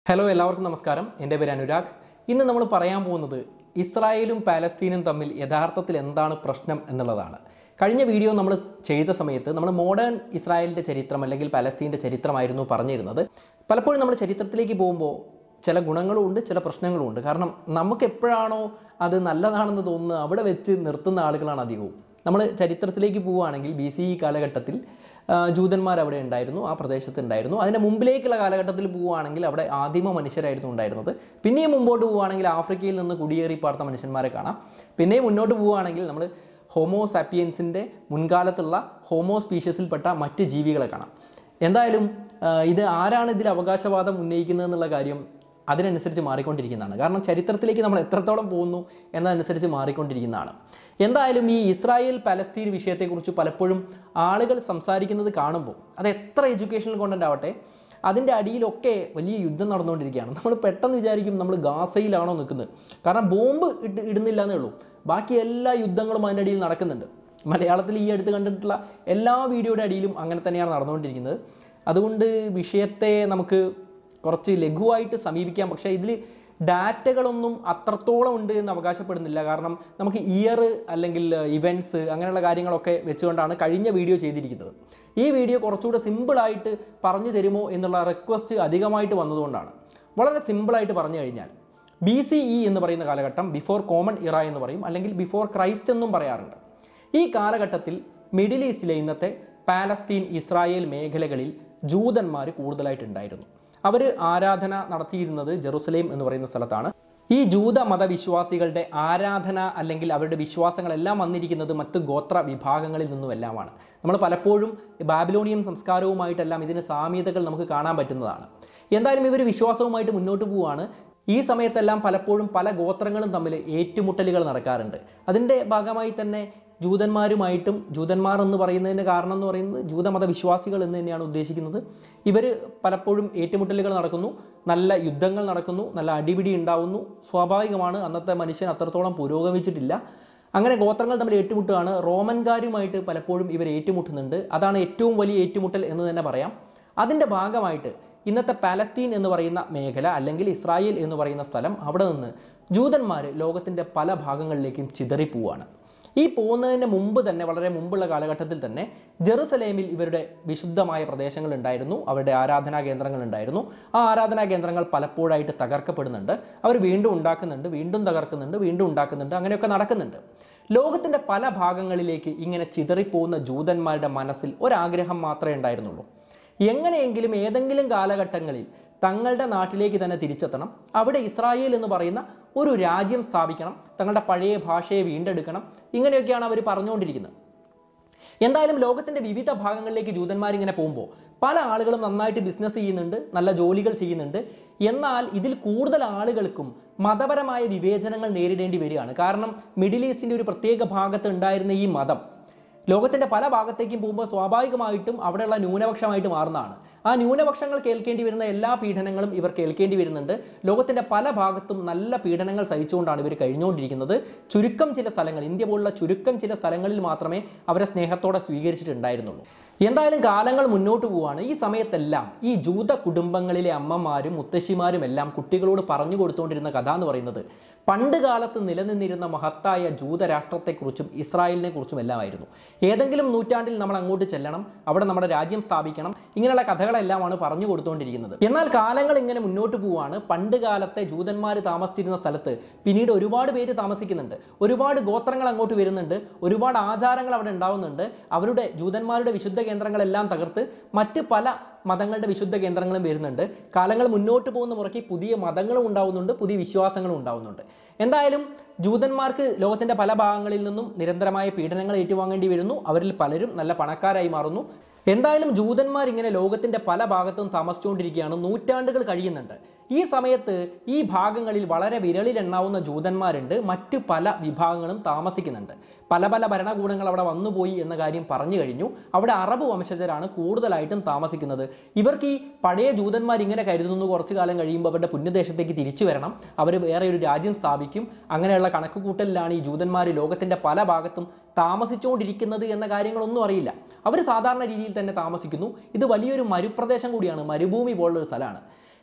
hello എല്ലാവർക്കും നമസ്കാരം എൻ്റെ പേര് അനുരാഗ് ഇന്ന് നമ്മൾ പറയാൻ പോകുന്നത് ഇസ്രായേലും പാലസ്തീനും തമ്മിൽ യഥാർത്ഥത്തിൽ എന്താണ് പ്രശ്നം എന്നുള്ളതാണ് കഴിഞ്ഞ വീഡിയോ നമ്മൾ ചെയ്ത സമയത്ത് നമ്മൾ മോഡേൺ ഇസ്രായേലിൻ്റെ ചരിത്രം അല്ലെങ്കിൽ പാലസ്തീൻ്റെ ചരിത്രമായിരുന്നു പറഞ്ഞിരുന്നത് പലപ്പോഴും നമ്മൾ ചരിത്രത്തിലേക്ക് പോകുമ്പോൾ ചില ഗുണങ്ങളും ഉണ്ട് ചില പ്രശ്നങ്ങളും ഉണ്ട് കാരണം നമുക്ക് എപ്പോഴാണോ അത് നല്ലതാണെന്ന് തോന്നുന്നത് അവിടെ വെച്ച് നിർത്തുന്ന ആളുകളാണ് അധികവും നമ്മൾ ചരിത്രത്തിലേക്ക് പോവുകയാണെങ്കിൽ ബി സി ഇ കാലഘട്ടത്തിൽ ആ, ജൂതന്മാർ അവിടെ ഉണ്ടായിരുന്നു ആ പ്രദേശത്ത് ഉണ്ടായിരുന്നു അതിൻ്റെ മുമ്പിലേക്കുള്ള കാലഘട്ടത്തിൽ പോവുകയാണെങ്കിൽ അവിടെ ആദിമ മനുഷ്യരായിരുന്നു ഉണ്ടായിരുന്നത് പിന്നെയും മുമ്പോട്ട് പോവുകയാണെങ്കിൽ ആഫ്രിക്കയിൽ നിന്ന് കുടിയേറി പാർത്ത മനുഷ്യന്മാരെ കാണാം പിന്നെയും മുന്നോട്ട് പോവുകയാണെങ്കിൽ നമ്മൾ ഹോമോ സാപ്പിയൻസിൻ്റെ മുൻകാലത്തുള്ള ഹോമോ സ്പീഷ്യസിൽപ്പെട്ട മറ്റ് ജീവികളെ കാണാം എന്തായാലും ആ, ഇത് ആരാണ് ഇതിൽ അവകാശവാദം ഉന്നയിക്കുന്നത് എന്നുള്ള കാര്യം അതിനനുസരിച്ച് മാറിക്കൊണ്ടിരിക്കുന്നതാണ് കാരണം ചരിത്രത്തിലേക്ക് നമ്മൾ എത്രത്തോളം പോകുന്നു എന്നതനുസരിച്ച് മാറിക്കൊണ്ടിരിക്കുന്നതാണ് എന്തായാലും ഈ ഇസ്രായേൽ പലസ്തീൻ വിഷയത്തെക്കുറിച്ച് പലപ്പോഴും ആളുകൾ സംസാരിക്കുന്നത് കാണുമ്പോൾ അത് എത്ര എഡ്യൂക്കേഷണൽ കോണ്ടന്റ് ആവട്ടെ അതിൻ്റെ അടിയിലൊക്കെ വലിയ യുദ്ധം നടന്നുകൊണ്ടിരിക്കുകയാണ് നമ്മൾ പെട്ടെന്ന് വിചാരിക്കും നമ്മൾ ഗാസയിലാണോ നിൽക്കുന്നത് കാരണം ബോംബ് ഇട്ട് ഇടുന്നില്ല എന്നേ ഉള്ളൂ ബാക്കി എല്ലാ യുദ്ധങ്ങളും അതിൻ്റെ അടിയിൽ നടക്കുന്നുണ്ട് മലയാളത്തിൽ ഈ അടുത്ത് കണ്ടിട്ടുള്ള എല്ലാ വീഡിയോയുടെ അടിയിലും അങ്ങനെ തന്നെയാണ് നടന്നുകൊണ്ടിരിക്കുന്നത് അതുകൊണ്ട് വിഷയത്തെ നമുക്ക് കുറച്ച് ലഘുവായിട്ട് സമീപിക്കാം പക്ഷേ ഇതിൽ ഡാറ്റകളൊന്നും അത്രത്തോളം ഉണ്ട് എന്ന് അവകാശപ്പെടുന്നില്ല കാരണം നമുക്ക് ഇയർ അല്ലെങ്കിൽ ഇവൻറ്റ്സ് അങ്ങനെയുള്ള കാര്യങ്ങളൊക്കെ വെച്ചുകൊണ്ടാണ് കഴിഞ്ഞ വീഡിയോ ചെയ്തിരിക്കുന്നത് ഈ വീഡിയോ കുറച്ചുകൂടെ സിമ്പിളായിട്ട് പറഞ്ഞു തരുമോ എന്നുള്ള റിക്വസ്റ്റ് അധികമായിട്ട് വന്നതുകൊണ്ടാണ് വളരെ സിമ്പിളായിട്ട് പറഞ്ഞു കഴിഞ്ഞാൽ ബി സി ഇ എന്ന് പറയുന്ന കാലഘട്ടം ബിഫോർ കോമൺ ഇറ എന്ന് പറയും അല്ലെങ്കിൽ ബിഫോർ ക്രൈസ്റ്റ് എന്നും പറയാറുണ്ട് ഈ കാലഘട്ടത്തിൽ മിഡിൽ ഈസ്റ്റിലെ ഇന്നത്തെ പാലസ്തീൻ ഇസ്രായേൽ മേഖലകളിൽ ജൂതന്മാർ കൂടുതലായിട്ടുണ്ടായിരുന്നു അവർ ആരാധന നടത്തിയിരുന്നത് ജെറുസലേം എന്ന് പറയുന്ന സ്ഥലത്താണ് ഈ ജൂത മതവിശ്വാസികളുടെ ആരാധന അല്ലെങ്കിൽ അവരുടെ വിശ്വാസങ്ങളെല്ലാം വന്നിരിക്കുന്നത് മറ്റ് ഗോത്ര വിഭാഗങ്ങളിൽ നിന്നുമെല്ലാമാണ് നമ്മൾ പലപ്പോഴും ബാബിലോണിയൻ സംസ്കാരവുമായിട്ടെല്ലാം ഇതിന് സാമ്യതകൾ നമുക്ക് കാണാൻ പറ്റുന്നതാണ് എന്തായാലും ഇവർ വിശ്വാസവുമായിട്ട് മുന്നോട്ട് പോവുകയാണ് ഈ സമയത്തെല്ലാം പലപ്പോഴും പല ഗോത്രങ്ങളും തമ്മിൽ ഏറ്റുമുട്ടലുകൾ നടക്കാറുണ്ട് അതിൻ്റെ ഭാഗമായി തന്നെ ജൂതന്മാരുമായിട്ടും ജൂതന്മാർ എന്ന് പറയുന്നതിന് കാരണം എന്ന് പറയുന്നത് ജൂതമത വിശ്വാസികൾ എന്ന് തന്നെയാണ് ഉദ്ദേശിക്കുന്നത് ഇവർ പലപ്പോഴും ഏറ്റുമുട്ടലുകൾ നടക്കുന്നു നല്ല യുദ്ധങ്ങൾ നടക്കുന്നു നല്ല അടിപിടി ഉണ്ടാവുന്നു സ്വാഭാവികമാണ് അന്നത്തെ മനുഷ്യൻ അത്രത്തോളം പുരോഗമിച്ചിട്ടില്ല അങ്ങനെ ഗോത്രങ്ങൾ തമ്മിൽ ഏറ്റുമുട്ടുകയാണ് റോമൻകാരുമായിട്ട് പലപ്പോഴും ഇവർ ഏറ്റുമുട്ടുന്നുണ്ട് അതാണ് ഏറ്റവും വലിയ ഏറ്റുമുട്ടൽ എന്ന് തന്നെ പറയാം അതിൻ്റെ ഭാഗമായിട്ട് ഇന്നത്തെ പാലസ്തീൻ എന്ന് പറയുന്ന മേഖല അല്ലെങ്കിൽ ഇസ്രായേൽ എന്ന് പറയുന്ന സ്ഥലം അവിടെ നിന്ന് ജൂതന്മാർ ലോകത്തിൻ്റെ പല ഭാഗങ്ങളിലേക്കും ചിതറിപ്പോവാണ് ഈ പോകുന്നതിന് മുമ്പ് തന്നെ വളരെ മുമ്പുള്ള കാലഘട്ടത്തിൽ തന്നെ ജെറുസലേമിൽ ഇവരുടെ വിശുദ്ധമായ പ്രദേശങ്ങൾ ഉണ്ടായിരുന്നു അവരുടെ ആരാധനാ കേന്ദ്രങ്ങൾ ഉണ്ടായിരുന്നു ആ ആരാധനാ കേന്ദ്രങ്ങൾ പലപ്പോഴായിട്ട് തകർക്കപ്പെടുന്നുണ്ട് അവർ വീണ്ടും ഉണ്ടാക്കുന്നുണ്ട് വീണ്ടും തകർക്കുന്നുണ്ട് വീണ്ടും ഉണ്ടാക്കുന്നുണ്ട് അങ്ങനെയൊക്കെ നടക്കുന്നുണ്ട് ലോകത്തിൻ്റെ പല ഭാഗങ്ങളിലേക്ക് ഇങ്ങനെ ചിതറിപ്പോകുന്ന ജൂതന്മാരുടെ മനസ്സിൽ ഒരാഗ്രഹം മാത്രമേ ഉണ്ടായിരുന്നുള്ളൂ എങ്ങനെയെങ്കിലും ഏതെങ്കിലും കാലഘട്ടങ്ങളിൽ തങ്ങളുടെ നാട്ടിലേക്ക് തന്നെ തിരിച്ചെത്തണം അവിടെ ഇസ്രായേൽ എന്ന് പറയുന്ന ഒരു രാജ്യം സ്ഥാപിക്കണം തങ്ങളുടെ പഴയ ഭാഷയെ വീണ്ടെടുക്കണം ഇങ്ങനെയൊക്കെയാണ് അവർ പറഞ്ഞുകൊണ്ടിരിക്കുന്നത് എന്തായാലും ലോകത്തിൻ്റെ വിവിധ ഭാഗങ്ങളിലേക്ക് ജൂതന്മാർ ഇങ്ങനെ പോകുമ്പോൾ പല ആളുകളും നന്നായിട്ട് ബിസിനസ് ചെയ്യുന്നുണ്ട് നല്ല ജോലികൾ ചെയ്യുന്നുണ്ട് എന്നാൽ ഇതിൽ കൂടുതൽ ആളുകൾക്കും മതപരമായ വിവേചനങ്ങൾ നേരിടേണ്ടി വരികയാണ് കാരണം മിഡിൽ ഈസ്റ്റിൻ്റെ ഒരു പ്രത്യേക ഭാഗത്ത് ഉണ്ടായിരുന്ന ഈ മതം ലോകത്തിൻ്റെ പല ഭാഗത്തേക്കും പോകുമ്പോൾ സ്വാഭാവികമായിട്ടും അവിടെയുള്ള ന്യൂനപക്ഷമായിട്ട് മാറുന്നതാണ് ആ ന്യൂനപക്ഷങ്ങൾ കേൾക്കേണ്ടി വരുന്ന എല്ലാ പീഡനങ്ങളും ഇവർ കേൾക്കേണ്ടി വരുന്നുണ്ട് ലോകത്തിൻ്റെ പല ഭാഗത്തും നല്ല പീഡനങ്ങൾ സഹിച്ചുകൊണ്ടാണ് ഇവർ കഴിഞ്ഞുകൊണ്ടിരിക്കുന്നത് ചുരുക്കം ചില സ്ഥലങ്ങൾ ഇന്ത്യ പോലുള്ള ചുരുക്കം ചില സ്ഥലങ്ങളിൽ മാത്രമേ അവരെ സ്നേഹത്തോടെ സ്വീകരിച്ചിട്ടുണ്ടായിരുന്നുള്ളൂ എന്തായാലും കാലങ്ങൾ മുന്നോട്ട് പോവുകയാണ് ഈ സമയത്തെല്ലാം ഈ ജൂത കുടുംബങ്ങളിലെ അമ്മമാരും മുത്തശ്ശിമാരും എല്ലാം കുട്ടികളോട് പറഞ്ഞു കൊടുത്തുകൊണ്ടിരുന്ന കഥ എന്ന് പറയുന്നത് പണ്ട് കാലത്ത് നിലനിന്നിരുന്ന മഹത്തായ ജൂതരാഷ്ട്രത്തെക്കുറിച്ചും ഇസ്രായേലിനെ കുറിച്ചും എല്ലാമായിരുന്നു ഏതെങ്കിലും നൂറ്റാണ്ടിൽ നമ്മൾ അങ്ങോട്ട് ചെല്ലണം അവിടെ നമ്മുടെ രാജ്യം സ്ഥാപിക്കണം ഇങ്ങനെയുള്ള കഥകളെല്ലാമാണ് പറഞ്ഞു കൊടുത്തുകൊണ്ടിരിക്കുന്നത് എന്നാൽ കാലങ്ങൾ ഇങ്ങനെ മുന്നോട്ട് പോവുകയാണ് പണ്ട് കാലത്തെ ജൂതന്മാർ താമസിച്ചിരുന്ന സ്ഥലത്ത് പിന്നീട് ഒരുപാട് പേര് താമസിക്കുന്നുണ്ട് ഒരുപാട് ഗോത്രങ്ങൾ അങ്ങോട്ട് വരുന്നുണ്ട് ഒരുപാട് ആചാരങ്ങൾ അവിടെ ഉണ്ടാവുന്നുണ്ട് അവരുടെ ജൂതന്മാരുടെ വിശുദ്ധ കേന്ദ്രങ്ങളെല്ലാം തകർത്ത് മറ്റ് പല മതങ്ങളുടെ വിശുദ്ധ കേന്ദ്രങ്ങളും വരുന്നുണ്ട് കാലങ്ങൾ മുന്നോട്ട് പോകുന്ന മുറയ്ക്ക് പുതിയ മതങ്ങളും ഉണ്ടാവുന്നുണ്ട് പുതിയ വിശ്വാസങ്ങളും ഉണ്ടാവുന്നുണ്ട് എന്തായാലും ജൂതന്മാർക്ക് ലോകത്തിൻ്റെ പല ഭാഗങ്ങളിൽ നിന്നും നിരന്തരമായ പീഡനങ്ങൾ ഏറ്റുവാങ്ങേണ്ടി വരുന്നു അവരിൽ പലരും നല്ല പണക്കാരായി മാറുന്നു എന്തായാലും ജൂതന്മാർ ഇങ്ങനെ ലോകത്തിൻ്റെ പല ഭാഗത്തും താമസിച്ചുകൊണ്ടിരിക്കുകയാണ് നൂറ്റാണ്ടുകൾ കഴിയുന്നുണ്ട് ഈ സമയത്ത് ഈ ഭാഗങ്ങളിൽ വളരെ വിരളിലെണ്ണാവുന്ന ജൂതന്മാരുണ്ട് മറ്റു പല വിഭാഗങ്ങളും താമസിക്കുന്നുണ്ട് പല പല ഭരണകൂടങ്ങൾ അവിടെ വന്നുപോയി എന്ന കാര്യം പറഞ്ഞു കഴിഞ്ഞു അവിടെ അറബ് വംശജരാണ് കൂടുതലായിട്ടും താമസിക്കുന്നത് ഇവർക്ക് ഈ പഴയ ജൂതന്മാർ ഇങ്ങനെ കരുതുന്നു കുറച്ചു കാലം കഴിയുമ്പോൾ അവരുടെ പുണ്യദേശത്തേക്ക് തിരിച്ചു വരണം അവർ വേറെ ഒരു രാജ്യം സ്ഥാപിക്കും അങ്ങനെയുള്ള കണക്കുകൂട്ടലിലാണ് ഈ ജൂതന്മാർ ലോകത്തിൻ്റെ പല ഭാഗത്തും താമസിച്ചുകൊണ്ടിരിക്കുന്നത് എന്ന കാര്യങ്ങളൊന്നും അറിയില്ല അവർ സാധാരണ രീതിയിൽ തന്നെ താമസിക്കുന്നു ഇത് വലിയൊരു മരുപ്രദേശം കൂടിയാണ് മരുഭൂമി പോലുള്ള ഒരു സ്ഥലമാണ്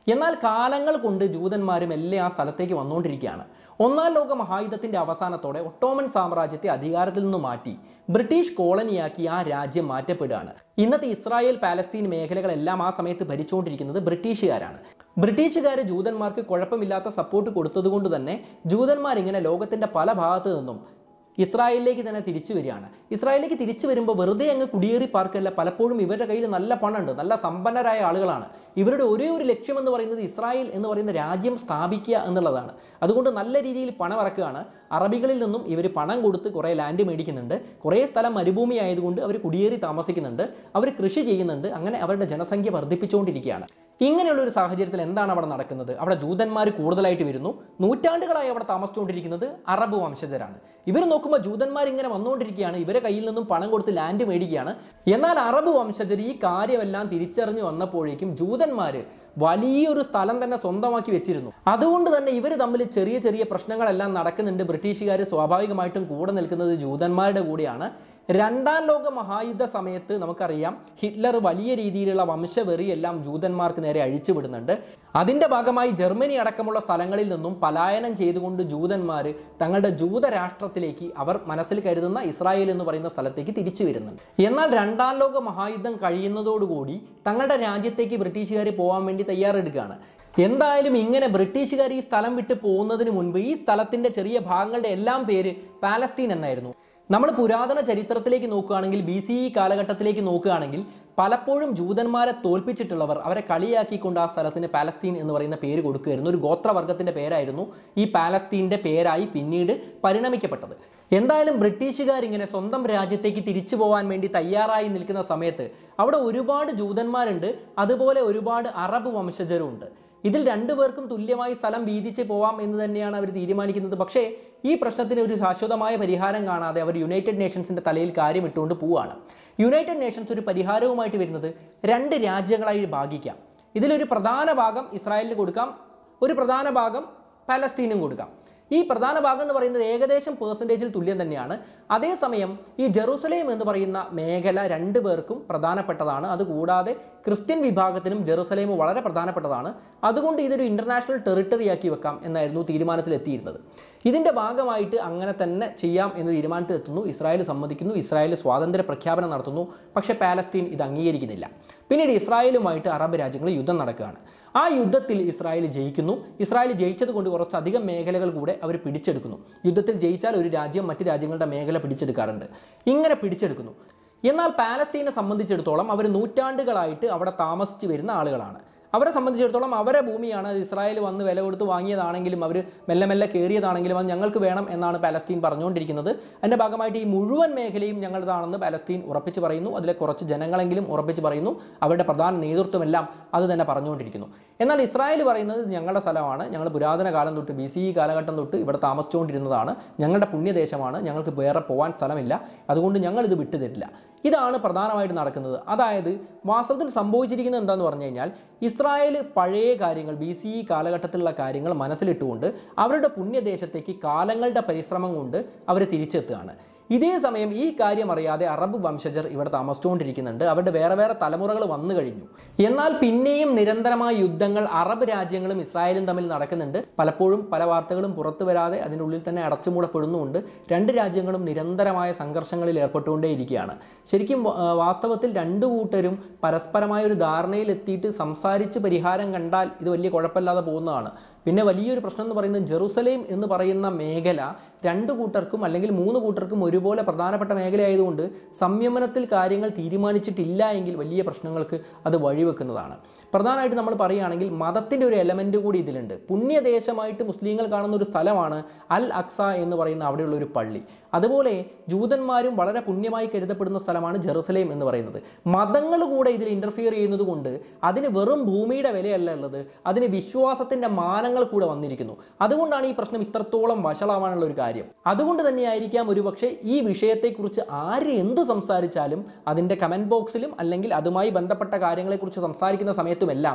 എന്നാൽ കാലങ്ങൾ കൊണ്ട് ജൂതന്മാരും എല്ലാം ആ സ്ഥലത്തേക്ക് വന്നുകൊണ്ടിരിക്കുകയാണ് ഒന്നാം ലോക മഹായുദ്ധത്തിന്റെ അവസാനത്തോടെ ഒട്ടോമൻ സാമ്രാജ്യത്തെ അധികാരത്തിൽ നിന്ന് മാറ്റി ബ്രിട്ടീഷ് കോളനിയാക്കി ആ രാജ്യം മാറ്റപ്പെടുകയാണ് ഇന്നത്തെ ഇസ്രായേൽ പാലസ്തീൻ മേഖലകളെല്ലാം ആ സമയത്ത് ഭരിച്ചുകൊണ്ടിരിക്കുന്നത് ബ്രിട്ടീഷുകാരാണ് ബ്രിട്ടീഷുകാർ ജൂതന്മാർക്ക് കുഴപ്പമില്ലാത്ത സപ്പോർട്ട് കൊടുത്തതുകൊണ്ട് തന്നെ ജൂതന്മാർ ഇങ്ങനെ ലോകത്തിന്റെ പല ഭാഗത്തു നിന്നും ഇസ്രായേലിലേക്ക് തന്നെ തിരിച്ചു വരികയാണ് ഇസ്രായേലിലേക്ക് തിരിച്ചു വരുമ്പോൾ വെറുതെ അങ്ങ് കുടിയേറി പാർക്കല്ല പലപ്പോഴും ഇവരുടെ കയ്യിൽ നല്ല പണമുണ്ട് നല്ല സമ്പന്നരായ ആളുകളാണ് ഇവരുടെ ഒരേ ഒരു ലക്ഷ്യം എന്ന് പറയുന്നത് ഇസ്രായേൽ എന്ന് പറയുന്ന രാജ്യം സ്ഥാപിക്കുക എന്നുള്ളതാണ് അതുകൊണ്ട് നല്ല രീതിയിൽ പണം ഇറക്കുകയാണ് അറബികളിൽ നിന്നും ഇവർ പണം കൊടുത്ത് കുറേ ലാൻഡ് മേടിക്കുന്നുണ്ട് കുറേ സ്ഥലം മരുഭൂമി ആയതുകൊണ്ട് അവർ കുടിയേറി താമസിക്കുന്നുണ്ട് അവർ കൃഷി ചെയ്യുന്നുണ്ട് അങ്ങനെ അവരുടെ ജനസംഖ്യ വർദ്ധിപ്പിച്ചുകൊണ്ടിരിക്കുകയാണ് ഇങ്ങനെയുള്ള ഒരു സാഹചര്യത്തിൽ എന്താണ് അവിടെ നടക്കുന്നത് അവിടെ ജൂതന്മാർ കൂടുതലായിട്ട് വരുന്നു നൂറ്റാണ്ടുകളായി അവിടെ താമസിച്ചുകൊണ്ടിരിക്കുന്നത് അറബ് വംശജരാണ് ഇവർ നോക്കുമ്പോൾ ജൂതന്മാർ ഇങ്ങനെ വന്നുകൊണ്ടിരിക്കുകയാണ് ഇവരെ കയ്യിൽ നിന്നും പണം കൊടുത്ത് ലാൻഡ് മേടിക്കുകയാണ് എന്നാൽ അറബ് വംശജർ ഈ കാര്യമെല്ലാം തിരിച്ചറിഞ്ഞു വന്നപ്പോഴേക്കും ജൂതന്മാർ വലിയൊരു സ്ഥലം തന്നെ സ്വന്തമാക്കി വെച്ചിരുന്നു അതുകൊണ്ട് തന്നെ ഇവർ തമ്മിൽ ചെറിയ ചെറിയ പ്രശ്നങ്ങളെല്ലാം നടക്കുന്നുണ്ട് ബ്രിട്ടീഷുകാർ സ്വാഭാവികമായിട്ടും കൂടെ നിൽക്കുന്നത് ജൂതന്മാരുടെ കൂടെയാണ് രണ്ടാം ലോക മഹായുദ്ധ സമയത്ത് നമുക്കറിയാം ഹിറ്റ്ലർ വലിയ രീതിയിലുള്ള വംശവെറി എല്ലാം ജൂതന്മാർക്ക് നേരെ അഴിച്ചുവിടുന്നുണ്ട് അതിന്റെ ഭാഗമായി ജർമ്മനി അടക്കമുള്ള സ്ഥലങ്ങളിൽ നിന്നും പലായനം ചെയ്തുകൊണ്ട് ജൂതന്മാർ തങ്ങളുടെ ജൂതരാഷ്ട്രത്തിലേക്ക് അവർ മനസ്സിൽ കരുതുന്ന ഇസ്രായേൽ എന്ന് പറയുന്ന സ്ഥലത്തേക്ക് തിരിച്ചു വരുന്നുണ്ട് എന്നാൽ രണ്ടാം ലോക മഹായുദ്ധം കഴിയുന്നതോടുകൂടി തങ്ങളുടെ രാജ്യത്തേക്ക് ബ്രിട്ടീഷുകാർ പോകാൻ വേണ്ടി തയ്യാറെടുക്കുകയാണ് എന്തായാലും ഇങ്ങനെ ബ്രിട്ടീഷുകാർ ഈ സ്ഥലം വിട്ട് പോകുന്നതിന് മുൻപ് ഈ സ്ഥലത്തിന്റെ ചെറിയ ഭാഗങ്ങളുടെ എല്ലാം പേര് പാലസ്തീൻ എന്നായിരുന്നു നമ്മൾ പുരാതന ചരിത്രത്തിലേക്ക് നോക്കുകയാണെങ്കിൽ ബി സി ഇ കാലഘട്ടത്തിലേക്ക് നോക്കുകയാണെങ്കിൽ പലപ്പോഴും ജൂതന്മാരെ തോൽപ്പിച്ചിട്ടുള്ളവർ അവരെ കളിയാക്കിക്കൊണ്ട് ആ സ്ഥലത്തിന് പാലസ്തീൻ എന്ന് പറയുന്ന പേര് കൊടുക്കുകയായിരുന്നു ഒരു ഗോത്രവർഗത്തിന്റെ പേരായിരുന്നു ഈ പാലസ്തീൻ്റെ പേരായി പിന്നീട് പരിണമിക്കപ്പെട്ടത് എന്തായാലും ബ്രിട്ടീഷുകാർ ഇങ്ങനെ സ്വന്തം രാജ്യത്തേക്ക് തിരിച്ചു പോകാൻ വേണ്ടി തയ്യാറായി നിൽക്കുന്ന സമയത്ത് അവിടെ ഒരുപാട് ജൂതന്മാരുണ്ട് അതുപോലെ ഒരുപാട് അറബ് വംശജരും ഉണ്ട് ഇതിൽ രണ്ടുപേർക്കും തുല്യമായി സ്ഥലം വീതിച്ച് പോവാം എന്ന് തന്നെയാണ് അവർ തീരുമാനിക്കുന്നത് പക്ഷേ ഈ പ്രശ്നത്തിന് ഒരു ശാശ്വതമായ പരിഹാരം കാണാതെ അവർ യുണൈറ്റഡ് നേഷൻസിന്റെ തലയിൽ കാര്യം ഇട്ടുകൊണ്ട് പോവുകയാണ് യുണൈറ്റഡ് നേഷൻസ് ഒരു പരിഹാരവുമായിട്ട് വരുന്നത് രണ്ട് രാജ്യങ്ങളായി ഭാഗിക്കാം ഇതിലൊരു പ്രധാന ഭാഗം ഇസ്രായേലിന് കൊടുക്കാം ഒരു പ്രധാന ഭാഗം പാലസ്തീനും കൊടുക്കാം ഈ പ്രധാന ഭാഗം എന്ന് പറയുന്നത് ഏകദേശം പേഴ്സൻറ്റേജിൽ തുല്യം തന്നെയാണ് അതേസമയം ഈ ജെറൂസലേം എന്ന് പറയുന്ന മേഖല രണ്ടു പേർക്കും പ്രധാനപ്പെട്ടതാണ് അതുകൂടാതെ ക്രിസ്ത്യൻ വിഭാഗത്തിനും ജെറൂസലേം വളരെ പ്രധാനപ്പെട്ടതാണ് അതുകൊണ്ട് ഇതൊരു ഇൻ്റർനാഷണൽ ടെറിട്ടറി ആക്കി വെക്കാം എന്നായിരുന്നു തീരുമാനത്തിലെത്തിയിരുന്നത് ഇതിൻ്റെ ഭാഗമായിട്ട് അങ്ങനെ തന്നെ ചെയ്യാം എന്ന് തീരുമാനത്തിലെത്തുന്നു ഇസ്രായേൽ സമ്മതിക്കുന്നു ഇസ്രായേൽ സ്വാതന്ത്ര്യ പ്രഖ്യാപനം നടത്തുന്നു പക്ഷേ പാലസ്തീൻ ഇത് അംഗീകരിക്കുന്നില്ല പിന്നീട് ഇസ്രായേലുമായിട്ട് അറബ് രാജ്യങ്ങൾ യുദ്ധം നടക്കുകയാണ് ആ യുദ്ധത്തിൽ ഇസ്രായേൽ ജയിക്കുന്നു ഇസ്രായേൽ ജയിച്ചത് കൊണ്ട് കുറച്ചധികം മേഖലകൾ കൂടെ അവർ പിടിച്ചെടുക്കുന്നു യുദ്ധത്തിൽ ജയിച്ചാൽ ഒരു രാജ്യം മറ്റ് രാജ്യങ്ങളുടെ മേഖല പിടിച്ചെടുക്കാറുണ്ട് ഇങ്ങനെ പിടിച്ചെടുക്കുന്നു എന്നാൽ പാലസ്തീനെ സംബന്ധിച്ചിടത്തോളം അവർ നൂറ്റാണ്ടുകളായിട്ട് അവിടെ താമസിച്ച് വരുന്ന ആളുകളാണ് അവരെ സംബന്ധിച്ചിടത്തോളം അവരെ ഭൂമിയാണ് അത് ഇസ്രായേൽ വന്ന് വില കൊടുത്ത് വാങ്ങിയതാണെങ്കിലും അവർ മെല്ലെ മെല്ലെ കയറിയതാണെങ്കിലും അത് ഞങ്ങൾക്ക് വേണം എന്നാണ് പാലസ്തീൻ പറഞ്ഞുകൊണ്ടിരിക്കുന്നത് അതിൻ്റെ ഭാഗമായിട്ട് ഈ മുഴുവൻ മേഖലയും ഞങ്ങളുടേതാണെന്ന് പാലസ്തീൻ ഉറപ്പിച്ച് പറയുന്നു അതിലെ കുറച്ച് ജനങ്ങളെങ്കിലും ഉറപ്പിച്ച് പറയുന്നു അവരുടെ പ്രധാന നേതൃത്വമെല്ലാം അത് തന്നെ പറഞ്ഞുകൊണ്ടിരിക്കുന്നു എന്നാൽ ഇസ്രായേൽ പറയുന്നത് ഇത് ഞങ്ങളുടെ സ്ഥലമാണ് ഞങ്ങൾ പുരാതന കാലം തൊട്ട് ബി സി കാലഘട്ടം തൊട്ട് ഇവിടെ താമസിച്ചുകൊണ്ടിരുന്നതാണ് ഞങ്ങളുടെ പുണ്യദേശമാണ് ഞങ്ങൾക്ക് വേറെ പോകാൻ സ്ഥലമില്ല അതുകൊണ്ട് ഞങ്ങൾ ഇത് വിട്ടുതരില്ല ഇതാണ് പ്രധാനമായിട്ട് നടക്കുന്നത് അതായത് വാസ്തവത്തിൽ സംഭവിച്ചിരിക്കുന്നത് എന്താന്ന് പറഞ്ഞു കഴിഞ്ഞാൽ ഇസ്രായേൽ പഴയ കാര്യങ്ങൾ ബി സി ഇ കാലഘട്ടത്തിലുള്ള കാര്യങ്ങൾ മനസ്സിലിട്ടുകൊണ്ട് അവരുടെ പുണ്യദേശത്തേക്ക് കാലങ്ങളുടെ പരിശ്രമം കൊണ്ട് അവർ തിരിച്ചെത്തുകയാണ് ഇതേ സമയം ഈ കാര്യം അറിയാതെ അറബ് വംശജർ ഇവിടെ താമസിച്ചുകൊണ്ടിരിക്കുന്നുണ്ട് അവരുടെ വേറെ വേറെ തലമുറകൾ വന്നു കഴിഞ്ഞു എന്നാൽ പിന്നെയും നിരന്തരമായ യുദ്ധങ്ങൾ അറബ് രാജ്യങ്ങളും ഇസ്രായേലും തമ്മിൽ നടക്കുന്നുണ്ട് പലപ്പോഴും പല വാർത്തകളും പുറത്തു വരാതെ അതിൻ്റെ ഉള്ളിൽ തന്നെ അടച്ചുമൂടപ്പെടുന്നുമുണ്ട് രണ്ട് രാജ്യങ്ങളും നിരന്തരമായ സംഘർഷങ്ങളിൽ ഏർപ്പെട്ടുകൊണ്ടേയിരിക്കുകയാണ് ശരിക്കും വ- ആ, വാസ്തവത്തിൽ രണ്ടു കൂട്ടരും പരസ്പരമായ ഒരു ധാരണയിൽ എത്തിയിട്ട് സംസാരിച്ച് പരിഹാരം കണ്ടാൽ ഇത് വലിയ കുഴപ്പമില്ലാതെ പോകുന്നതാണ് പിന്നെ വലിയൊരു പ്രശ്നം എന്ന് പറയുന്നത് ജെറുസലേം എന്ന് പറയുന്ന മേഖല രണ്ട് കൂട്ടർക്കും അല്ലെങ്കിൽ മൂന്ന് കൂട്ടർക്കും ഒരുപോലെ പ്രധാനപ്പെട്ട മേഖലയായതുകൊണ്ട് സംയമനത്തിൽ കാര്യങ്ങൾ തീരുമാനിച്ചിട്ടില്ല എങ്കിൽ വലിയ പ്രശ്നങ്ങൾക്ക് അത് വഴിവെക്കുന്നതാണ് പ്രധാനമായിട്ട് നമ്മൾ പറയുകയാണെങ്കിൽ മതത്തിൻ്റെ ഒരു എലമെൻ്റ് കൂടി ഇതിലുണ്ട് പുണ്യദേശമായിട്ട് മുസ്ലിങ്ങൾ കാണുന്ന ഒരു സ്ഥലമാണ് അൽ അക്സ എന്ന് പറയുന്ന അവിടെയുള്ള ഒരു പള്ളി അതുപോലെ ജൂതന്മാരും വളരെ പുണ്യമായി കരുതപ്പെടുന്ന സ്ഥലമാണ് ജെറുസലേം എന്ന് പറയുന്നത് മതങ്ങൾ കൂടെ ഇതിൽ ഇൻ്റർഫിയർ ചെയ്യുന്നത് കൊണ്ട് അതിന് വെറും ഭൂമിയുടെ വിലയല്ല ഉള്ളത് അതിന് വിശ്വാസത്തിൻ്റെ മാനങ്ങൾ കൂടെ വന്നിരിക്കുന്നു അതുകൊണ്ടാണ് ഈ പ്രശ്നം ഇത്രത്തോളം വഷളാവാനുള്ള ഒരു കാര്യം അതുകൊണ്ട് തന്നെയായിരിക്കാം ഒരുപക്ഷെ ഈ വിഷയത്തെക്കുറിച്ച് ആര് എന്ത് സംസാരിച്ചാലും അതിൻ്റെ കമൻറ്റ് ബോക്സിലും അല്ലെങ്കിൽ അതുമായി ബന്ധപ്പെട്ട കാര്യങ്ങളെക്കുറിച്ച് സംസാരിക്കുന്ന സമയത്തുമെല്ലാം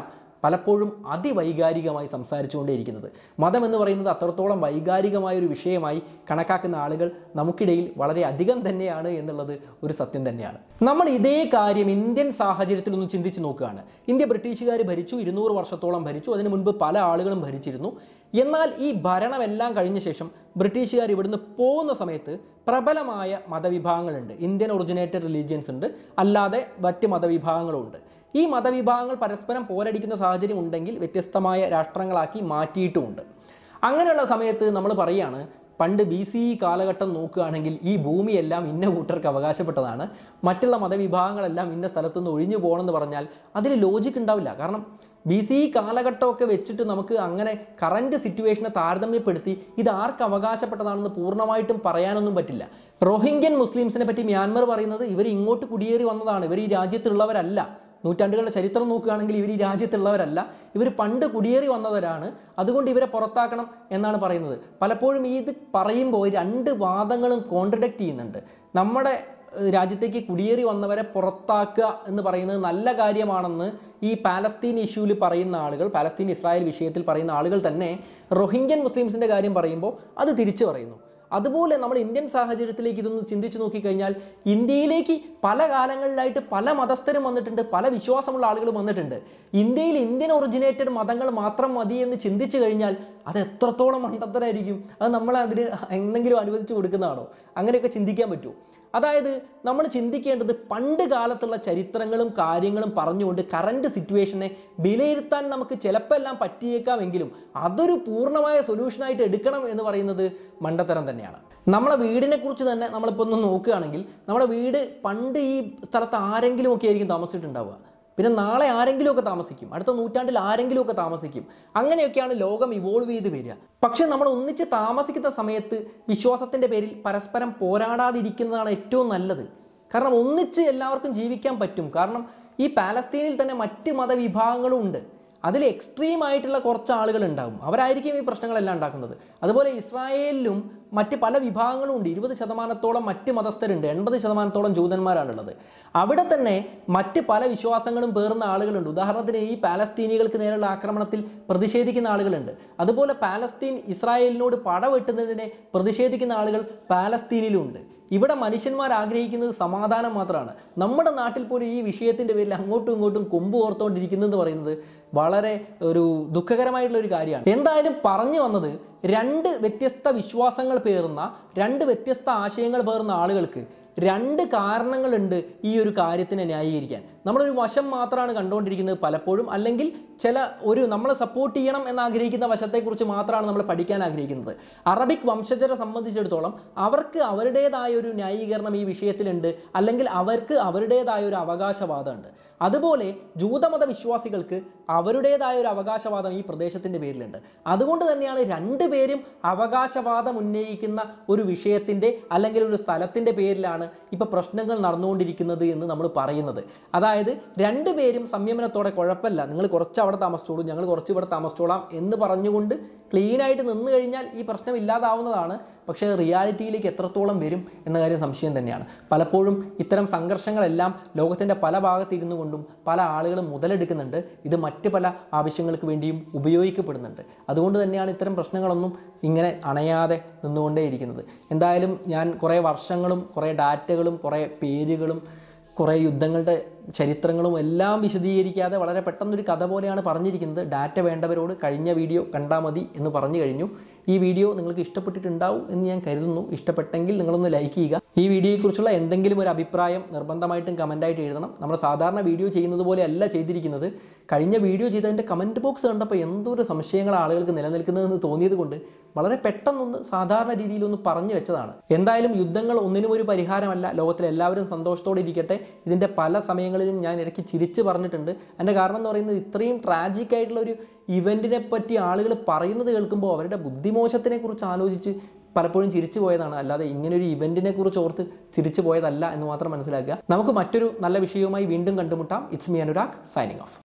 പലപ്പോഴും അതിവൈകാരികമായി സംസാരിച്ചുകൊണ്ടേയിരിക്കുന്നത് മതം എന്ന് പറയുന്നത് അത്രത്തോളം വൈകാരികമായ ഒരു വിഷയമായി കണക്കാക്കുന്ന ആളുകൾ നമുക്കിടയിൽ വളരെ അധികം തന്നെയാണ് എന്നുള്ളത് ഒരു സത്യം തന്നെയാണ് നമ്മൾ ഇതേ കാര്യം ഇന്ത്യൻ സാഹചര്യത്തിൽ ഒന്ന് ചിന്തിച്ച് നോക്കുകയാണ് ഇന്ത്യ ബ്രിട്ടീഷുകാർ ഭരിച്ചു ഇരുന്നൂറ് വർഷത്തോളം ഭരിച്ചു അതിനു മുൻപ് പല ആളുകളും ഭരിച്ചിരുന്നു എന്നാൽ ഈ ഭരണമെല്ലാം കഴിഞ്ഞ ശേഷം ബ്രിട്ടീഷുകാർ ഇവിടുന്ന് പോകുന്ന സമയത്ത് പ്രബലമായ മതവിഭാഗങ്ങളുണ്ട് ഇന്ത്യൻ ഒറിജിനേറ്റഡ് റിലീജിയൻസ് ഉണ്ട് അല്ലാതെ മറ്റ് മതവിഭാഗങ്ങളും ഉണ്ട് ഈ മതവിഭാഗങ്ങൾ പരസ്പരം പോരടിക്കുന്ന സാഹചര്യം ഉണ്ടെങ്കിൽ വ്യത്യസ്തമായ രാഷ്ട്രങ്ങളാക്കി മാറ്റിയിട്ടുമുണ്ട് അങ്ങനെയുള്ള സമയത്ത് നമ്മൾ പറയുകയാണ് പണ്ട് ബി സി ഇ കാലഘട്ടം നോക്കുകയാണെങ്കിൽ ഈ ഭൂമിയെല്ലാം ഇന്ന കൂട്ടർക്ക് അവകാശപ്പെട്ടതാണ് മറ്റുള്ള മതവിഭാഗങ്ങളെല്ലാം ഇന്ന സ്ഥലത്തുനിന്ന് ഒഴിഞ്ഞു പോകണമെന്ന് പറഞ്ഞാൽ അതിൽ ലോജിക്ക് ഉണ്ടാവില്ല കാരണം ബി സി ഇ കാലഘട്ടമൊക്കെ വെച്ചിട്ട് നമുക്ക് അങ്ങനെ കറൻറ്റ് സിറ്റുവേഷനെ താരതമ്യപ്പെടുത്തി ഇത് ആർക്ക് അവകാശപ്പെട്ടതാണെന്ന് പൂർണ്ണമായിട്ടും പറയാനൊന്നും പറ്റില്ല റോഹിംഗ്യൻ മുസ്ലിംസിനെ പറ്റി മ്യാൻമർ പറയുന്നത് ഇവർ ഇങ്ങോട്ട് കുടിയേറി വന്നതാണ് ഇവർ ഈ രാജ്യത്തുള്ളവരല്ല നൂറ്റാണ്ടുകളുടെ ചരിത്രം നോക്കുകയാണെങ്കിൽ ഇവർ ഈ രാജ്യത്തുള്ളവരല്ല ഇവർ പണ്ട് കുടിയേറി വന്നവരാണ് അതുകൊണ്ട് ഇവരെ പുറത്താക്കണം എന്നാണ് പറയുന്നത് പലപ്പോഴും ഇത് പറയുമ്പോൾ രണ്ട് വാദങ്ങളും കോൺട്രഡിക്റ്റ് ചെയ്യുന്നുണ്ട് നമ്മുടെ ഏഹ്, രാജ്യത്തേക്ക് കുടിയേറി വന്നവരെ പുറത്താക്കുക എന്ന് പറയുന്നത് നല്ല കാര്യമാണെന്ന് ഈ പാലസ്തീൻ ഇഷ്യൂവിൽ പറയുന്ന ആളുകൾ പാലസ്തീൻ ഇസ്രായേൽ വിഷയത്തിൽ പറയുന്ന ആളുകൾ തന്നെ റോഹിംഗ്യൻ മുസ്ലിംസിൻ്റെ കാര്യം പറയുമ്പോൾ അത് തിരിച്ചു പറയുന്നു അതുപോലെ നമ്മൾ ഇന്ത്യൻ സാഹചര്യത്തിലേക്ക് ഇതൊന്ന് ചിന്തിച്ചു നോക്കിക്കഴിഞ്ഞാൽ ഇന്ത്യയിലേക്ക് പല കാലങ്ങളിലായിട്ട് പല മതസ്ഥരും വന്നിട്ടുണ്ട് പല വിശ്വാസമുള്ള ആളുകൾ വന്നിട്ടുണ്ട് ഇന്ത്യയിൽ ഇന്ത്യൻ ഒറിജിനേറ്റഡ് മതങ്ങൾ മാത്രം മതി എന്ന് ചിന്തിച്ചു കഴിഞ്ഞാൽ അത് എത്രത്തോളം മണ്ടത്തരായിരിക്കും അത് നമ്മൾ അതിന് എന്തെങ്കിലും അനുവദിച്ചു കൊടുക്കുന്നതാണോ അങ്ങനെയൊക്കെ ചിന്തിക്കാൻ പറ്റുമോ അതായത് നമ്മൾ ചിന്തിക്കേണ്ടത് പണ്ട് കാലത്തുള്ള ചരിത്രങ്ങളും കാര്യങ്ങളും പറഞ്ഞുകൊണ്ട് കറണ്ട് സിറ്റുവേഷനെ വിലയിരുത്താൻ നമുക്ക് ചിലപ്പോൾ എല്ലാം പറ്റിയേക്കാമെങ്കിലും അതൊരു പൂർണ്ണമായ സൊല്യൂഷനായിട്ട് എടുക്കണം എന്ന് പറയുന്നത് മണ്ടത്തരം തന്നെയാണ് നമ്മളെ വീടിനെ കുറിച്ച് തന്നെ നമ്മളിപ്പോൾ ഒന്ന് നോക്കുകയാണെങ്കിൽ നമ്മുടെ വീട് പണ്ട് ഈ സ്ഥലത്ത് ആരെങ്കിലും ഒക്കെ ആയിരിക്കും താമസിച്ചിട്ടുണ്ടാവുക പിന്നെ നാളെ ആരെങ്കിലും ഒക്കെ താമസിക്കും അടുത്ത നൂറ്റാണ്ടിൽ ആരെങ്കിലും ഒക്കെ താമസിക്കും അങ്ങനെയൊക്കെയാണ് ലോകം ഇവോൾവ് ചെയ്ത് വരിക പക്ഷെ നമ്മൾ ഒന്നിച്ച് താമസിക്കുന്ന സമയത്ത് വിശ്വാസത്തിൻ്റെ പേരിൽ പരസ്പരം പോരാടാതിരിക്കുന്നതാണ് ഏറ്റവും നല്ലത് കാരണം ഒന്നിച്ച് എല്ലാവർക്കും ജീവിക്കാൻ പറ്റും കാരണം ഈ പാലസ്തീനിൽ തന്നെ മറ്റ് മതവിഭാഗങ്ങളും ഉണ്ട് അതിൽ എക്സ്ട്രീം ആയിട്ടുള്ള കുറച്ച് ആളുകൾ ഉണ്ടാകും അവരായിരിക്കും ഈ പ്രശ്നങ്ങളെല്ലാം ഉണ്ടാക്കുന്നത് അതുപോലെ ഇസ്രായേലിലും മറ്റ് പല വിഭാഗങ്ങളും ഉണ്ട് ഇരുപത് ശതമാനത്തോളം മറ്റ് മതസ്ഥരുണ്ട് എൺപത് ശതമാനത്തോളം ജൂതന്മാരാണുള്ളത് അവിടെ തന്നെ മറ്റ് പല വിശ്വാസങ്ങളും പേറുന്ന ആളുകളുണ്ട് ഉദാഹരണത്തിന് ഈ പാലസ്തീനികൾക്ക് നേരെയുള്ള ആക്രമണത്തിൽ പ്രതിഷേധിക്കുന്ന ആളുകളുണ്ട് അതുപോലെ പാലസ്തീൻ ഇസ്രായേലിനോട് പടവെട്ടുന്നതിനെ പ്രതിഷേധിക്കുന്ന ആളുകൾ പാലസ്തീനിലുമുണ്ട് ഇവിടെ മനുഷ്യന്മാർ ആഗ്രഹിക്കുന്നത് സമാധാനം മാത്രമാണ് നമ്മുടെ നാട്ടിൽ പോലും ഈ വിഷയത്തിൻ്റെ പേരിൽ അങ്ങോട്ടും ഇങ്ങോട്ടും കൊമ്പ് ഓർത്തുകൊണ്ടിരിക്കുന്നതെന്ന് പറയുന്നത് വളരെ ഒരു ദുഃഖകരമായിട്ടുള്ള ഒരു കാര്യമാണ് എന്തായാലും പറഞ്ഞു വന്നത് രണ്ട് വ്യത്യസ്ത വിശ്വാസങ്ങൾ പേറുന്ന രണ്ട് വ്യത്യസ്ത ആശയങ്ങൾ പേറുന്ന ആളുകൾക്ക് രണ്ട് കാരണങ്ങളുണ്ട് ഈ ഒരു കാര്യത്തിനെ ന്യായീകരിക്കാൻ നമ്മളൊരു വശം മാത്രമാണ് കണ്ടുകൊണ്ടിരിക്കുന്നത് പലപ്പോഴും അല്ലെങ്കിൽ ചില ഒരു നമ്മളെ സപ്പോർട്ട് ചെയ്യണം എന്ന് ആഗ്രഹിക്കുന്ന വശത്തെക്കുറിച്ച് മാത്രമാണ് നമ്മൾ പഠിക്കാൻ ആഗ്രഹിക്കുന്നത് അറബിക് വംശജരെ സംബന്ധിച്ചിടത്തോളം അവർക്ക് അവരുടേതായ ഒരു ന്യായീകരണം ഈ വിഷയത്തിലുണ്ട് അല്ലെങ്കിൽ അവർക്ക് അവരുടേതായ ഒരു അവകാശവാദമുണ്ട് അതുപോലെ ജൂതമത വിശ്വാസികൾക്ക് അവരുടേതായ ഒരു അവകാശവാദം ഈ പ്രദേശത്തിൻ്റെ പേരിലുണ്ട് അതുകൊണ്ട് തന്നെയാണ് രണ്ടുപേരും അവകാശവാദം ഉന്നയിക്കുന്ന ഒരു വിഷയത്തിൻ്റെ അല്ലെങ്കിൽ ഒരു സ്ഥലത്തിൻ്റെ പേരിലാണ് ഇപ്പോൾ പ്രശ്നങ്ങൾ നടന്നുകൊണ്ടിരിക്കുന്നത് എന്ന് നമ്മൾ പറയുന്നത് അതായത് രണ്ടുപേരും സംയമനത്തോടെ കുഴപ്പമില്ല നിങ്ങൾ കുറച്ച് അവിടെ താമസിച്ചോളൂ ഞങ്ങൾ കുറച്ച് ഇവിടെ താമസിച്ചോളാം എന്ന് പറഞ്ഞുകൊണ്ട് ക്ലീനായിട്ട് നിന്ന് കഴിഞ്ഞാൽ ഈ പ്രശ്നം ഇല്ലാതാവുന്നതാണ് പക്ഷേ റിയാലിറ്റിയിലേക്ക് എത്രത്തോളം വരും എന്ന കാര്യം സംശയം തന്നെയാണ് പലപ്പോഴും ഇത്തരം സംഘർഷങ്ങളെല്ലാം ലോകത്തിൻ്റെ പല ഭാഗത്തിരുന്നു കൊണ്ടും പല ആളുകളും മുതലെടുക്കുന്നുണ്ട് ഇത് മറ്റ് പല ആവശ്യങ്ങൾക്ക് വേണ്ടിയും ഉപയോഗിക്കപ്പെടുന്നുണ്ട് അതുകൊണ്ട് തന്നെയാണ് ഇത്തരം പ്രശ്നങ്ങളൊന്നും ഇങ്ങനെ അണയാതെ നിന്നുകൊണ്ടേയിരിക്കുന്നത് എന്തായാലും ഞാൻ കുറേ വർഷങ്ങളും കുറേ ഡാറ്റകളും കുറേ പേരുകളും കുറേ യുദ്ധങ്ങളുടെ ചരിത്രങ്ങളും എല്ലാം വിശദീകരിക്കാതെ വളരെ പെട്ടെന്നൊരു കഥ പോലെയാണ് പറഞ്ഞിരിക്കുന്നത് ഡാറ്റ വേണ്ടവരോട് കഴിഞ്ഞ വീഡിയോ കണ്ടാൽ മതി എന്ന് പറഞ്ഞു കഴിഞ്ഞു ഈ വീഡിയോ നിങ്ങൾക്ക് ഇഷ്ടപ്പെട്ടിട്ടുണ്ടാവും എന്ന് ഞാൻ കരുതുന്നു ഇഷ്ടപ്പെട്ടെങ്കിൽ നിങ്ങളൊന്ന് ലൈക്ക് ചെയ്യുക ഈ വീഡിയോയെക്കുറിച്ചുള്ള എന്തെങ്കിലും ഒരു അഭിപ്രായം നിർബന്ധമായിട്ടും കമൻറ്റായിട്ട് എഴുതണം നമ്മൾ സാധാരണ വീഡിയോ ചെയ്യുന്നത് പോലെ അല്ല ചെയ്തിരിക്കുന്നത് കഴിഞ്ഞ വീഡിയോ ചെയ്തതിൻ്റെ കമൻറ്റ് ബോക്സ് കണ്ടപ്പോൾ എന്തോരം സംശയങ്ങൾ ആളുകൾക്ക് നിലനിൽക്കുന്നതെന്ന് തോന്നിയത് കൊണ്ട് വളരെ പെട്ടെന്നൊന്ന് സാധാരണ രീതിയിലൊന്ന് പറഞ്ഞു വെച്ചതാണ് എന്തായാലും യുദ്ധങ്ങൾ ഒന്നിനും ഒരു പരിഹാരമല്ല ലോകത്തിലെ എല്ലാവരും സന്തോഷത്തോടെ ഇരിക്കട്ടെ ഇതിൻ്റെ പല സമയങ്ങളിലും ഞാൻ ഇടയ്ക്ക് ചിരിച്ച് പറഞ്ഞിട്ടുണ്ട് എൻ്റെ കാരണം എന്ന് പറയുന്നത് ഇത്രയും ട്രാജിക് ആയിട്ടുള്ള ഒരു ഇവൻറ്റിനെ പറ്റി ആളുകൾ പറയുന്നത് കേൾക്കുമ്പോൾ അവരുടെ ബുദ്ധിമോശത്തിനെ കുറിച്ച് ആലോചിച്ച് പലപ്പോഴും ചിരിച്ചു പോയതാണ് അല്ലാതെ ഇങ്ങനെ ഒരു ഇവൻറ്റിനെ കുറിച്ച് ഓർത്ത് ചിരിച്ചു പോയതല്ല എന്ന് മാത്രം മനസ്സിലാക്കുക നമുക്ക് മറ്റൊരു നല്ല വിഷയവുമായി വീണ്ടും കണ്ടുമുട്ടാം it's me Anurag signing of